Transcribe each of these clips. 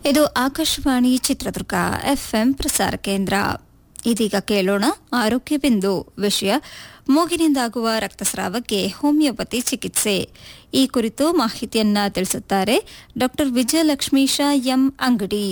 ಇದು ಆಕಾಶವಾಣಿ ಚಿತ್ರದುರ್ಗ ಎಫ್ಎಂ ಪ್ರಸಾರ ಕೇಂದ್ರ ಇದೀಗ ಕೇಳೋಣ ಆರೋಗ್ಯ ಬಿಂದು ವಿಷಯ ಮೂಗಿನಿಂದಾಗುವ ರಕ್ತಸ್ರಾವಕ್ಕೆ ಹೋಮಿಯೋಪತಿ ಚಿಕಿತ್ಸೆ ಈ ಕುರಿತು ಮಾಹಿತಿಯನ್ನ ತಿಳಿಸುತ್ತಾರೆ ಡಾ ವಿಜಯಲಕ್ಷ್ಮೀಶ ಎಂ ಅಂಗಡಿ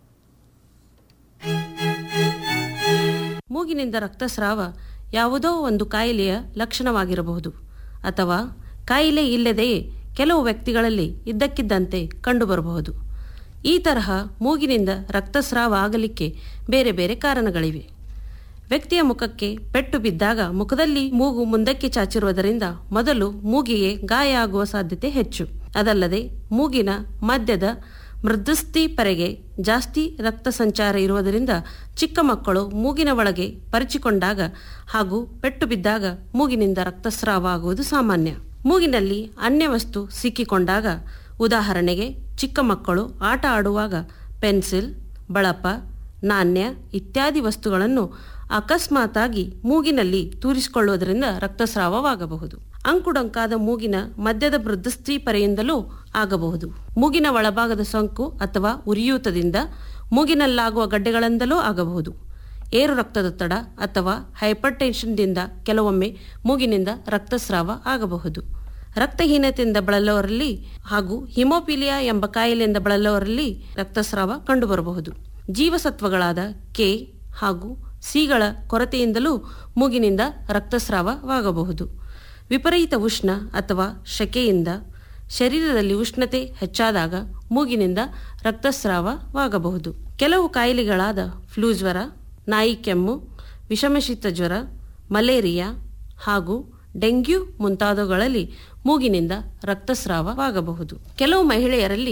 ಮೂಗಿನಿಂದ ರಕ್ತಸ್ರಾವ ಯಾವುದೋ ಒಂದು ಕಾಯಿಲೆಯ ಲಕ್ಷಣವಾಗಿರಬಹುದು ಅಥವಾ ಕಾಯಿಲೆ ಇಲ್ಲದೆಯೇ ಕೆಲವು ವ್ಯಕ್ತಿಗಳಲ್ಲಿ ಇದ್ದಕ್ಕಿದ್ದಂತೆ ಕಂಡುಬರಬಹುದು ಈ ತರಹ ಮೂಗಿನಿಂದ ರಕ್ತಸ್ರಾವ ಆಗಲಿಕ್ಕೆ ಬೇರೆ ಬೇರೆ ಕಾರಣಗಳಿವೆ ವ್ಯಕ್ತಿಯ ಮುಖಕ್ಕೆ ಪೆಟ್ಟು ಬಿದ್ದಾಗ ಮುಖದಲ್ಲಿ ಮೂಗು ಮುಂದಕ್ಕೆ ಚಾಚಿರುವುದರಿಂದ ಮೊದಲು ಮೂಗಿಗೆ ಗಾಯ ಆಗುವ ಸಾಧ್ಯತೆ ಹೆಚ್ಚು ಅದಲ್ಲದೆ ಮೂಗಿನ ಮಧ್ಯದ ಮೃದುಸ್ಥಿ ಪರೆಗೆ ಜಾಸ್ತಿ ರಕ್ತ ಸಂಚಾರ ಇರುವುದರಿಂದ ಚಿಕ್ಕ ಮಕ್ಕಳು ಮೂಗಿನ ಒಳಗೆ ಪರಿಚಿಕೊಂಡಾಗ ಹಾಗೂ ಪೆಟ್ಟು ಬಿದ್ದಾಗ ಮೂಗಿನಿಂದ ರಕ್ತಸ್ರಾವ ಆಗುವುದು ಸಾಮಾನ್ಯ ಮೂಗಿನಲ್ಲಿ ಅನ್ಯ ವಸ್ತು ಸಿಕ್ಕಿಕೊಂಡಾಗ ಉದಾಹರಣೆಗೆ ಚಿಕ್ಕ ಮಕ್ಕಳು ಆಟ ಆಡುವಾಗ ಪೆನ್ಸಿಲ್ ಬಳಪ ನಾಣ್ಯ ಇತ್ಯಾದಿ ವಸ್ತುಗಳನ್ನು ಅಕಸ್ಮಾತಾಗಿ ಮೂಗಿನಲ್ಲಿ ತೂರಿಸಿಕೊಳ್ಳುವುದರಿಂದ ರಕ್ತಸ್ರಾವವಾಗಬಹುದು ಅಂಕುಡೊಂಕಾದ ಮೂಗಿನ ಮಧ್ಯದ ಮೃದುಸ್ಥಿ ಪರೆಯಿಂದಲೂ ಆಗಬಹುದು ಮೂಗಿನ ಒಳಭಾಗದ ಸೋಂಕು ಅಥವಾ ಉರಿಯೂತದಿಂದ ಮೂಗಿನಲ್ಲಾಗುವ ಗಡ್ಡೆಗಳಿಂದಲೂ ಆಗಬಹುದು ಏರು ರಕ್ತದೊತ್ತಡ ಅಥವಾ ಹೈಪರ್ ಟೆನ್ಷನ್ದಿಂದ ಕೆಲವೊಮ್ಮೆ ಮೂಗಿನಿಂದ ರಕ್ತಸ್ರಾವ ಆಗಬಹುದು ರಕ್ತಹೀನತೆಯಿಂದ ಬಳಲುವವರಲ್ಲಿ ಹಾಗೂ ಹಿಮೋಪಿಲಿಯಾ ಎಂಬ ಕಾಯಿಲೆಯಿಂದ ಬಳಲುವವರಲ್ಲಿ ರಕ್ತಸ್ರಾವ ಕಂಡುಬರಬಹುದು ಜೀವಸತ್ವಗಳಾದ ಕೆ ಹಾಗೂ ಸಿಗಳ ಕೊರತೆಯಿಂದಲೂ ಮೂಗಿನಿಂದ ರಕ್ತಸ್ರಾವವಾಗಬಹುದು ವಿಪರೀತ ಉಷ್ಣ ಅಥವಾ ಶೆಕೆಯಿಂದ ಶರೀರದಲ್ಲಿ ಉಷ್ಣತೆ ಹೆಚ್ಚಾದಾಗ ಮೂಗಿನಿಂದ ರಕ್ತಸ್ರಾವವಾಗಬಹುದು ಕೆಲವು ಕಾಯಿಲೆಗಳಾದ ಫ್ಲೂ ಜ್ವರ ನಾಯಿ ಕೆಮ್ಮು ವಿಷಮಶೀತ ಜ್ವರ ಮಲೇರಿಯಾ ಹಾಗೂ ಡೆಂಗ್ಯೂ ಮುಂತಾದವುಗಳಲ್ಲಿ ಮೂಗಿನಿಂದ ರಕ್ತಸ್ರಾವವಾಗಬಹುದು ಕೆಲವು ಮಹಿಳೆಯರಲ್ಲಿ